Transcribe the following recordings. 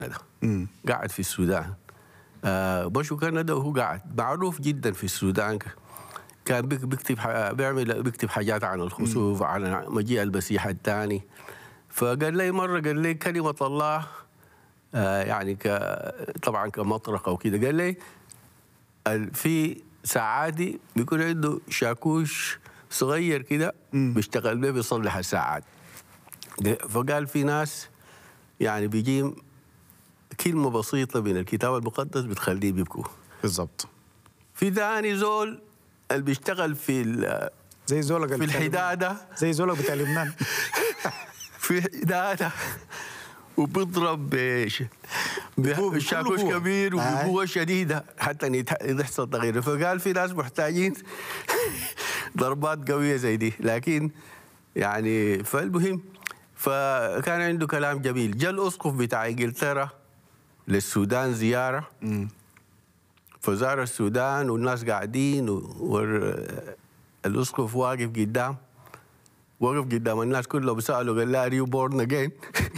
مم. قاعد في السودان آه مشوا كندا وهو قاعد معروف جدا في السودان كان بيك- بيكتب ح- بيعمل بيكتب حاجات عن الخسوف عن مجيء المسيح الثاني فقال لي مره قال لي كلمه الله آه يعني ك طبعا كمطرقه وكده قال لي ال- في ساعاتي بيكون عنده شاكوش صغير كده بيشتغل به بيصلح الساعات فقال في ناس يعني بيجي كلمة بسيطة من الكتاب المقدس بتخليه بيبكوا بالضبط في ثاني زول اللي بيشتغل في ال- زي زولك في الحدادة زي زولك بتاع لبنان في حدادة وبيضرب بش بقوة، بشاكوش بكل قوة. كبير آه. وبقوة شديدة حتى إن يتح- يحصل تغيير فقال في ناس محتاجين ضربات قوية زي دي لكن يعني فالمهم فكان عنده كلام جميل جاء الأسقف بتاع إنجلترا للسودان زيارة فزار السودان والناس قاعدين والأسقف واقف قدام وقف قدام الناس كلهم سألوا قال لا ريو بورن اجين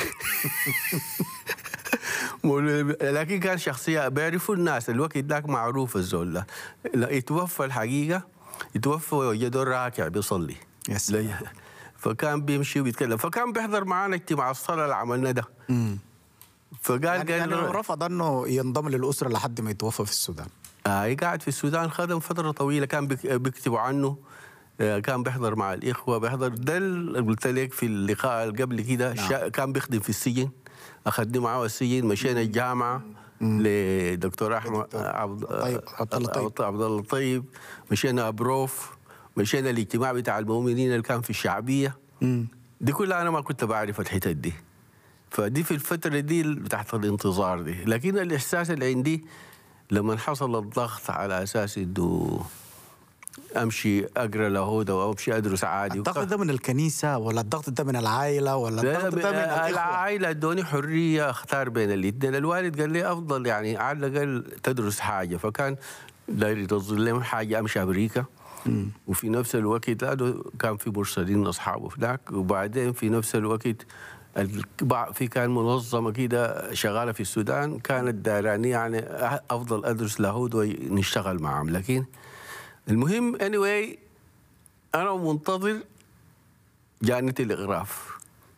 لكن كان شخصية بيعرفوا الناس الوقت ذاك معروف الزول ده لا، يتوفى الحقيقة يتوفى وجده راكع بيصلي يا سلام. لا- فكان بيمشي وبيتكلم فكان بيحضر معانا اجتماع الصلاة اللي عملنا ده فقال يعني, قال يعني هو رفض انه ينضم للاسره لحد ما يتوفى في السودان آه قاعد في السودان خدم فترة طويلة كان بيك- بيكتبوا عنه آه، كان بيحضر مع الإخوة بيحضر ده اللي قلت لك في اللقاء اللي قبل كده نعم. شا- كان بيخدم في السجن أخذني معاه السجن مشينا الجامعة لدكتور أحمد دكتور عبد طيب، عبد الله طيب. عبد الله الطيب مشينا أبروف مشينا الاجتماع بتاع المؤمنين اللي كان في الشعبية دي كلها أنا ما كنت بعرف الحتت دي فدي في الفترة دي تحت الانتظار دي لكن الإحساس اللي عندي لما حصل الضغط على أساس إنه أمشي أقرأ لاهوت أو أمشي أدرس عادي الضغط ده من الكنيسه ولا الضغط ده من العائله ولا لا الضغط ده من الاخوه العائلة ادوني حرية اختار بين الاثنين الوالد قال لي افضل يعني على الاقل تدرس حاجة فكان داير ينظم لهم حاجة امشي امريكا وفي نفس الوقت هذا كان في مرسلين اصحابه هناك وبعدين في نفس الوقت البع- في كان منظمة كده شغالة في السودان كانت داراني يعني أه- افضل ادرس لاهوت ونشتغل معهم لكن المهم anyway انا منتظر جاني الاغراف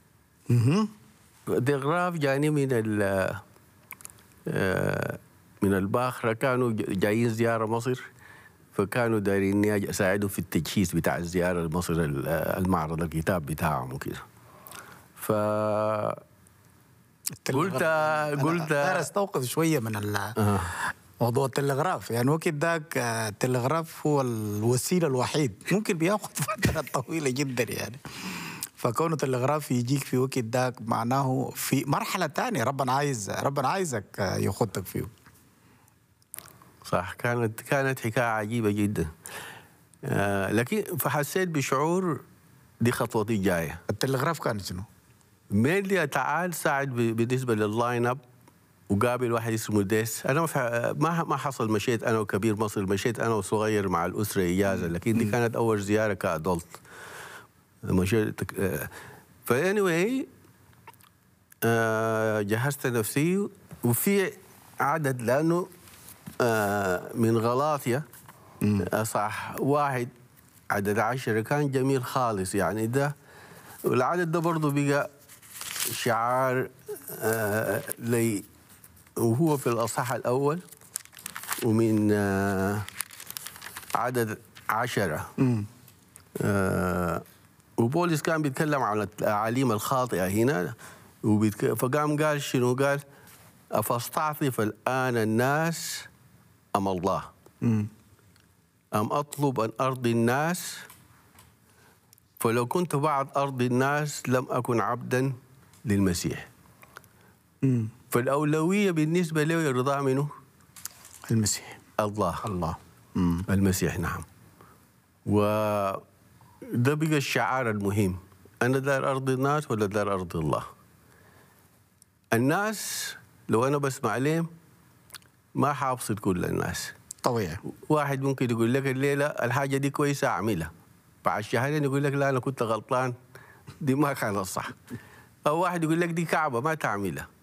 الإغراف جاني من ال آه، من الباخرة كانوا ج- جايين زيارة مصر فكانوا دايرين إني أجي أساعدهم في التجهيز بتاع الزيارة لمصر ال- آه، المعرض الكتاب بتاعهم وكده ف قلت قلت داير استوقف شويه من ال- آه. موضوع التلغراف يعني وقت ذاك آه، التلغراف هو الوسيله الوحيد ممكن بياخذ فتره طويله جدا يعني فكون التلغراف يجيك في وقت ذاك معناه في مرحله ثانيه ربنا عايز ربنا عايزك آه، يخطك فيه صح كانت كانت حكايه عجيبه جدا آه لكن فحسيت بشعور دي خطوتي الجايه التلغراف كان شنو؟ مينلي تعال ساعد ب- بالنسبه لللاين اب وقابل واحد اسمه ديس انا ما فع- ما ما حصل مشيت انا وكبير مصر مشيت انا وصغير مع الاسره اجازه لكن دي كانت اول زياره كادولت مشيت فاني واي جهزت نفسي وفي عدد لانه آه، من غلاطيا صح واحد عدد عشرة كان جميل خالص يعني ده والعدد ده برضه بقى شعار آه لي وهو في الأصحاح الأول ومن آه عدد عشرة آه وبولس كان بيتكلم عن التعاليم الخاطئة هنا وبيتك... فقام قال شنو قال أفاستعطف الآن الناس أم الله أم أطلب أن أرضي الناس فلو كنت بعد أرض الناس لم أكن عبدا للمسيح فالأولوية بالنسبة لي رضا منه المسيح الله الله المسيح نعم وده بقى الشعار المهم أنا دار أرض الناس ولا دار أرض الله الناس لو أنا بسمع لهم ما حابصد كل الناس طبيعي واحد ممكن يقول لك الليلة الحاجة دي كويسة أعملها بعد شهرين يقول لك لا أنا كنت غلطان دي ما كانت صح أو واحد يقول لك دي كعبة ما تعملها